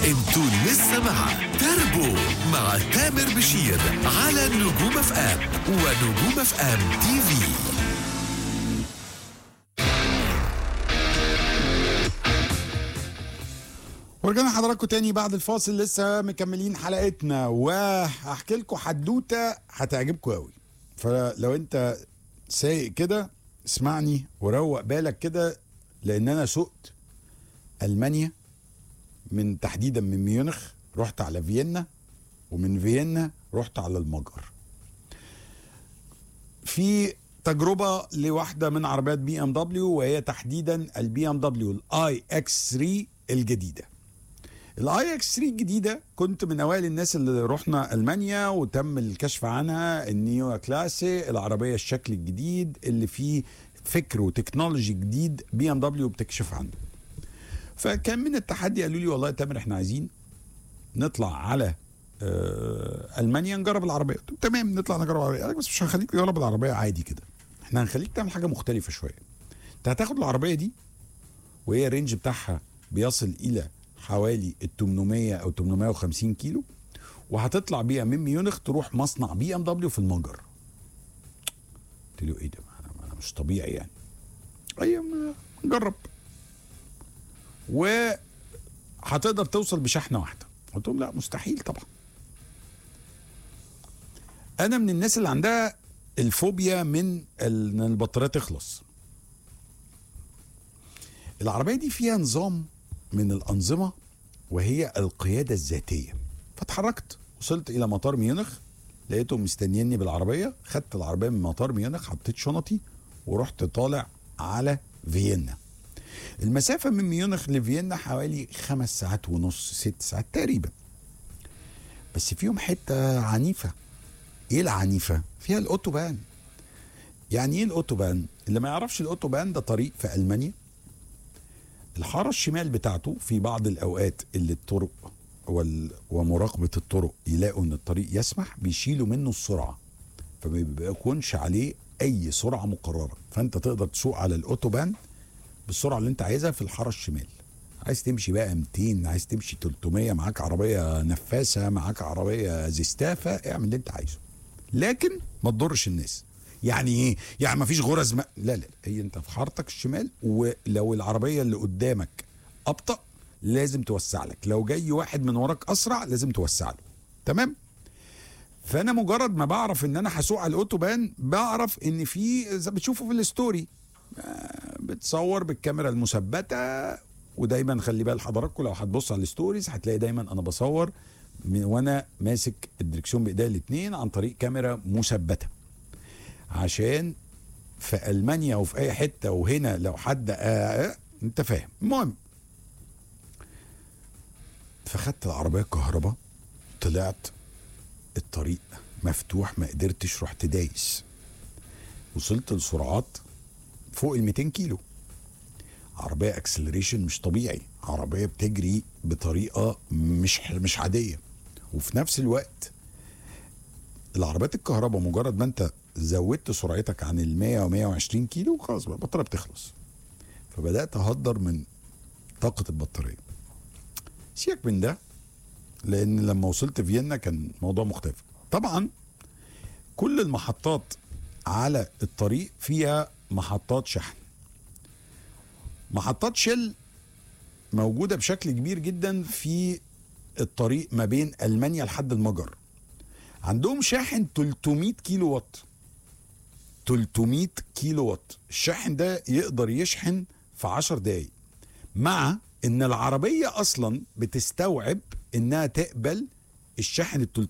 انتوا لسه مع تربو مع تامر بشير على نجوم اف ام ونجوم اف ام تي في ورجعنا حضراتكم تاني بعد الفاصل لسه مكملين حلقتنا وهحكي لكم حدوته هتعجبكم قوي فلو انت سايق كده اسمعني وروق بالك كده لان انا سقت المانيا من تحديدا من ميونخ رحت على فيينا ومن فيينا رحت على المجر في تجربه لواحده من عربيات بي ام دبليو وهي تحديدا البي ام دبليو الاي اكس 3 الجديده الاي اكس 3 الجديده كنت من اوائل الناس اللي رحنا المانيا وتم الكشف عنها النيو كلاسي العربيه الشكل الجديد اللي فيه فكر وتكنولوجي جديد بي ام دبليو بتكشف عنه فكان من التحدي قالوا لي والله يا تامر احنا عايزين نطلع على آه المانيا نجرب العربيه قلت له تمام نطلع نجرب العربيه قال لك بس مش هنخليك تجرب العربيه عادي كده احنا هنخليك تعمل حاجه مختلفه شويه انت هتاخد العربيه دي وهي الرينج بتاعها بيصل الى حوالي ال 800 او 850 كيلو وهتطلع بيها من ميونخ تروح مصنع بي ام دبليو في المجر قلت له ايه ده ما انا, ما أنا مش طبيعي يعني ايوه ما نجرب وهتقدر توصل بشحنه واحده قلت لهم لا مستحيل طبعا انا من الناس اللي عندها الفوبيا من ان البطاريه تخلص العربيه دي فيها نظام من الانظمه وهي القياده الذاتيه فاتحركت وصلت الى مطار ميونخ لقيتهم مستنيني بالعربيه خدت العربيه من مطار ميونخ حطيت شنطي ورحت طالع على فيينا المسافه من ميونخ لفيينا حوالي خمس ساعات ونص ست ساعات تقريبا بس فيهم حته عنيفه ايه العنيفه فيها الاوتوبان يعني ايه الاوتوبان اللي ما يعرفش الاوتوبان ده طريق في المانيا الحاره الشمال بتاعته في بعض الاوقات اللي الطرق وال... ومراقبه الطرق يلاقوا ان الطريق يسمح بيشيلوا منه السرعه فما بيكونش عليه اي سرعه مقرره فانت تقدر تسوق على الاوتوبان بالسرعه اللي انت عايزها في الحاره الشمال عايز تمشي بقى 200 عايز تمشي 300 معاك عربيه نفاسه معاك عربيه زستافه اعمل اللي انت عايزه لكن ما تضرش الناس يعني ايه يعني ما فيش غرز ما... لا لا هي انت في حارتك الشمال ولو العربيه اللي قدامك ابطا لازم توسع لك لو جاي واحد من وراك اسرع لازم توسع له تمام فانا مجرد ما بعرف ان انا هسوق على الاوتوبان بعرف ان في زي بتشوفوا في الستوري آه، بتصور بالكاميرا المثبته ودايما خلي بال حضراتكم لو هتبص على الستوريز هتلاقي دايما انا بصور من وانا ماسك الدركسيون بايديا الاثنين عن طريق كاميرا مثبته عشان في المانيا وفي اي حته وهنا لو حد آه آه انت فاهم المهم فخدت العربيه الكهرباء طلعت الطريق مفتوح ما قدرتش رحت دايس وصلت لسرعات فوق ال 200 كيلو عربيه اكسلريشن مش طبيعي عربيه بتجري بطريقه مش مش عاديه وفي نفس الوقت العربيات الكهرباء مجرد ما انت زودت سرعتك عن ال 100 و 120 كيلو خلاص بقى البطاريه بتخلص فبدات اهدر من طاقه البطاريه سيبك من ده لان لما وصلت فيينا كان موضوع مختلف طبعا كل المحطات على الطريق فيها محطات شحن محطات شل موجودة بشكل كبير جدا في الطريق ما بين ألمانيا لحد المجر عندهم شاحن 300 كيلو وات 300 كيلو وات الشاحن ده يقدر يشحن في 10 دقايق مع ان العربية اصلا بتستوعب انها تقبل الشاحن ال